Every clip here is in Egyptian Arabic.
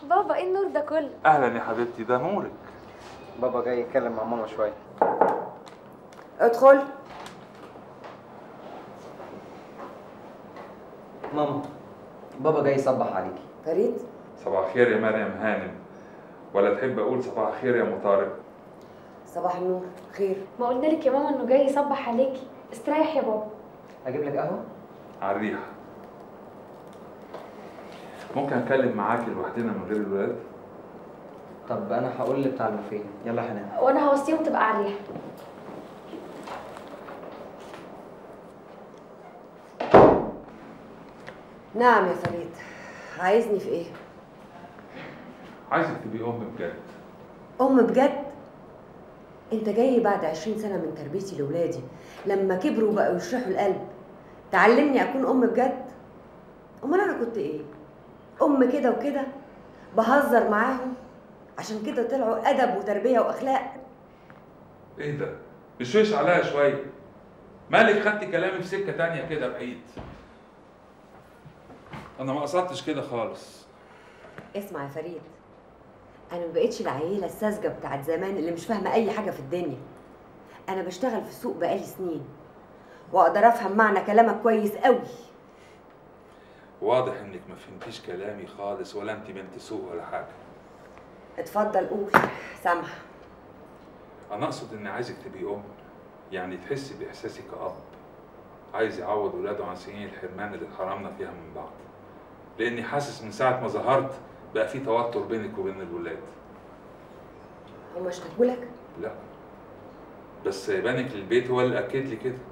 بابا ايه النور ده كله اهلا يا حبيبتي ده نورك بابا جاي يتكلم مع ماما شويه ادخل ماما بابا جاي يصبح عليكي فريد صباح الخير يا مريم هانم ولا تحب اقول صباح الخير يا مطارق صباح النور خير ما قلنا لك يا ماما انه جاي يصبح عليكي استريح يا بابا اجيب لك قهوه على الريحه ممكن اتكلم معاكي لوحدنا من غير الولاد طب انا هقول لبتاع البوفيه يلا يا حنان وانا هوصيهم تبقى على الريحه نعم يا فريد عايزني في ايه عايزك تبقي ام بجد ام بجد انت جاي بعد عشرين سنه من تربيتي لاولادي لما كبروا وبقوا يشرحوا القلب تعلمني اكون ام بجد امال انا كنت ايه ام كده وكده بهزر معاهم عشان كده طلعوا ادب وتربيه واخلاق ايه ده بشويش عليا شويه مالك خدتي كلامي في سكه تانية كده بعيد انا ما قصدتش كده خالص اسمع يا فريد انا ما بقتش العيله الساذجه بتاعت زمان اللي مش فاهمه اي حاجه في الدنيا انا بشتغل في السوق بقالي سنين واقدر افهم معنى كلامك كويس قوي واضح انك ما فهمتيش كلامي خالص ولا انت بنت سوق ولا حاجه اتفضل قول سامحه انا اقصد اني عايزك تبقي ام يعني تحسي باحساسي كاب عايز يعوض ولاده عن سنين الحرمان اللي اتحرمنا فيها من بعض لاني حاسس من ساعه ما ظهرت بقى في توتر بينك وبين الولاد هما اشتكوا لك لا بس بانك للبيت هو اللي اكد لي كده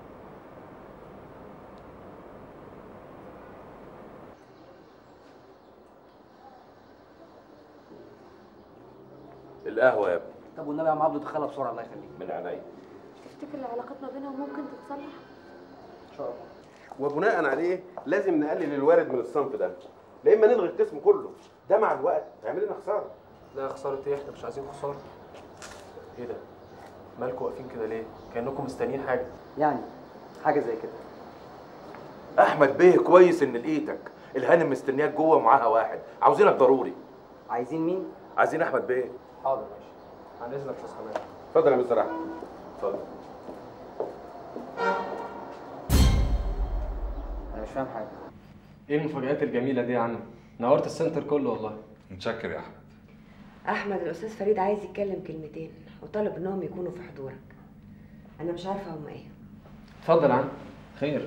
القهوة يا ابني طب والنبي يا عم عبده دخلها بسرعه الله يخليك من عينيا تفتكر العلاقات ما بينهم ممكن تتصلح ان شاء الله وبناء عليه لازم نقلل الوارد من الصنف ده لا اما نلغي القسم كله ده مع الوقت هيعمل لنا خساره لا خسارة ايه احنا مش عايزين خسارة ايه ده مالكوا واقفين كده ليه كأنكم مستنيين حاجة يعني حاجه زي كده احمد بيه كويس ان لقيتك الهانم مستنياك جوه ومعاها واحد عاوزينك ضروري عايزين مين عايزين احمد بيه حاضر ماشي عن اذنك يا استاذ حماد اتفضل يا مستر احمد اتفضل انا مش فاهم حاجه ايه المفاجآت الجميلة دي يا عم نورت السنتر كله والله متشكر يا احمد احمد الاستاذ فريد عايز يتكلم كلمتين وطلب انهم يكونوا في حضورك انا مش عارفه هما ايه اتفضل يا عم خير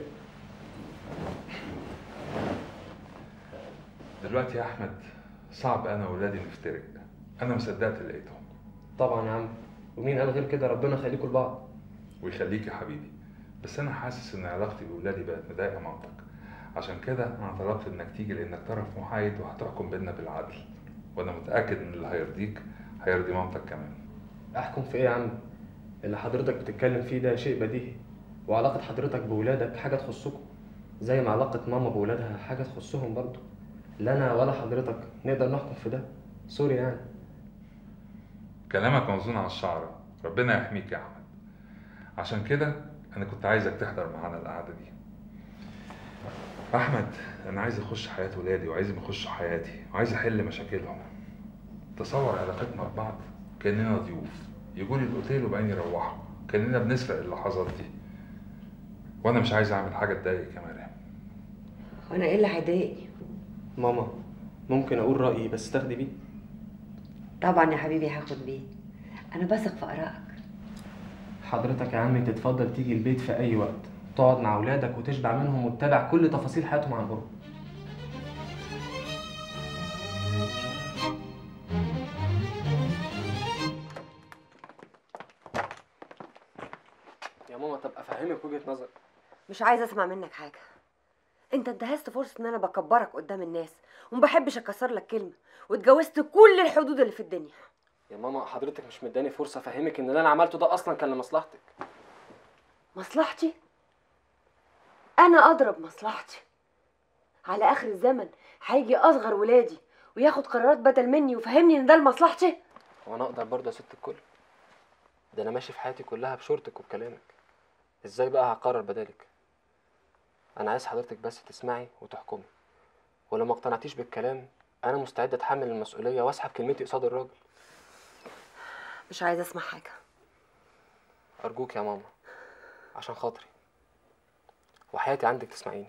دلوقتي يا احمد صعب انا واولادي نفترق انا ما صدقت لقيتهم طبعا يا عم ومين قال غير كده ربنا يخليكم لبعض ويخليك يا حبيبي بس انا حاسس ان علاقتي باولادي بقت مضايقه مامتك عشان كده انا طلبت انك تيجي لانك طرف محايد وهتحكم بينا بالعدل وانا متاكد ان اللي هيرضيك هيرضي مامتك كمان احكم في ايه يا عم اللي حضرتك بتتكلم فيه ده شيء بديهي وعلاقة حضرتك بولادك حاجة تخصكم زي ما علاقة ماما بولادها حاجة تخصهم برضه لا انا ولا حضرتك نقدر نحكم في ده سوري يعني كلامك موزون على الشعر ربنا يحميك يا احمد عشان كده انا كنت عايزك تحضر معانا القعده دي احمد انا عايز اخش حياه ولادي وعايزهم يخشوا حياتي وعايز احل مشاكلهم تصور علاقتنا ببعض كاننا ضيوف يجوا لي الاوتيل وبعدين يروحوا كاننا بنسرق اللحظات دي وانا مش عايز اعمل حاجه تضايقك يا مريم وانا ايه اللي هيضايقني ماما ممكن اقول رأيي بس تاخدي بيه طبعا يا حبيبي هاخد بيه انا بثق في ارائك حضرتك يا عمي تتفضل تيجي البيت في اي وقت تقعد مع اولادك وتشبع منهم وتتابع كل تفاصيل حياتهم عن قرب يا ماما طب افهمك وجهة نظر مش عايزه اسمع منك حاجه انت انتهزت فرصه ان انا بكبرك قدام الناس ومبحبش اكسر لك كلمه واتجاوزت كل الحدود اللي في الدنيا يا ماما حضرتك مش مداني فرصة افهمك ان اللي انا عملته ده اصلا كان لمصلحتك مصلحتي انا اضرب مصلحتي على اخر الزمن هيجي اصغر ولادي وياخد قرارات بدل مني ويفهمني ان ده لمصلحتي وانا اقدر برضه يا ست الكل ده انا ماشي في حياتي كلها بشورتك وبكلامك ازاي بقى هقرر بدالك انا عايز حضرتك بس تسمعي وتحكمي ولو ما اقتنعتيش بالكلام انا مستعد اتحمل المسؤوليه واسحب كلمتي قصاد الراجل مش عايزه اسمع حاجه ارجوك يا ماما عشان خاطري وحياتي عندك تسمعيني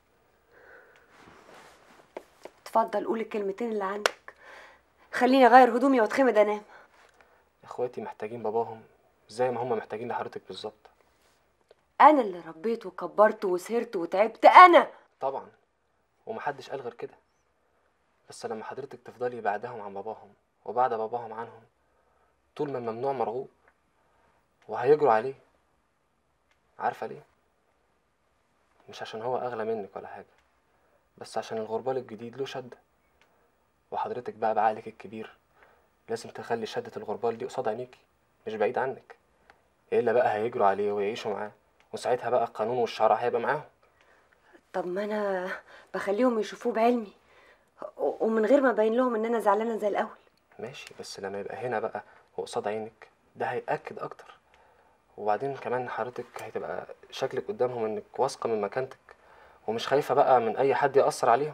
اتفضل قول الكلمتين اللي عندك خليني اغير هدومي واتخمد انام اخواتي محتاجين باباهم زي ما هم محتاجين لحضرتك بالظبط انا اللي ربيت وكبرت وسهرت وتعبت انا طبعا ومحدش قال غير كده بس لما حضرتك تفضلي بعدهم عن باباهم وبعد باباهم عنهم طول ما الممنوع مرغوب وهيجروا عليه عارفة ليه؟ مش عشان هو أغلى منك ولا حاجة بس عشان الغربال الجديد له شدة وحضرتك بقى بعقلك الكبير لازم تخلي شدة الغربال دي قصاد عينيكي مش بعيد عنك إلا بقى هيجروا عليه ويعيشوا معاه وساعتها بقى القانون والشرع هيبقى معاهم طب ما انا بخليهم يشوفوه بعلمي و- ومن غير ما ابين لهم ان انا زعلانه زي الاول ماشي بس لما يبقى هنا بقى وقصاد عينك ده هيأكد أكتر وبعدين كمان حضرتك هتبقى شكلك قدامهم إنك واثقة من مكانتك ومش خايفة بقى من أي حد يأثر عليهم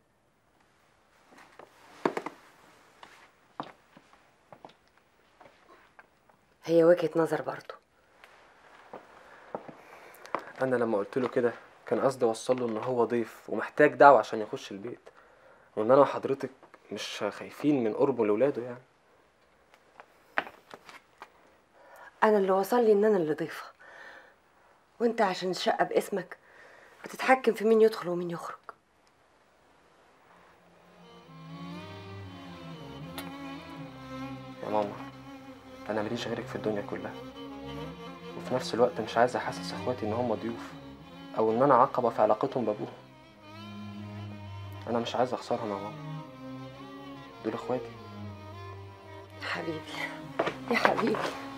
هي وجهه نظر برضه أنا لما قلت له كده كان قصدي أوصل له إن هو ضيف ومحتاج دعوة عشان يخش البيت وإن أنا وحضرتك مش خايفين من قربه لولاده يعني انا اللي وصل لي ان انا اللي ضيفه وانت عشان الشقه باسمك بتتحكم في مين يدخل ومين يخرج يا ماما أنا ماليش غيرك في الدنيا كلها وفي نفس الوقت مش عايز أحسس إخواتي إن هم ضيوف أو إن أنا عقبة في علاقتهم بأبوهم أنا مش عايز أخسرهم يا ماما دول إخواتي حبيبي يا حبيبي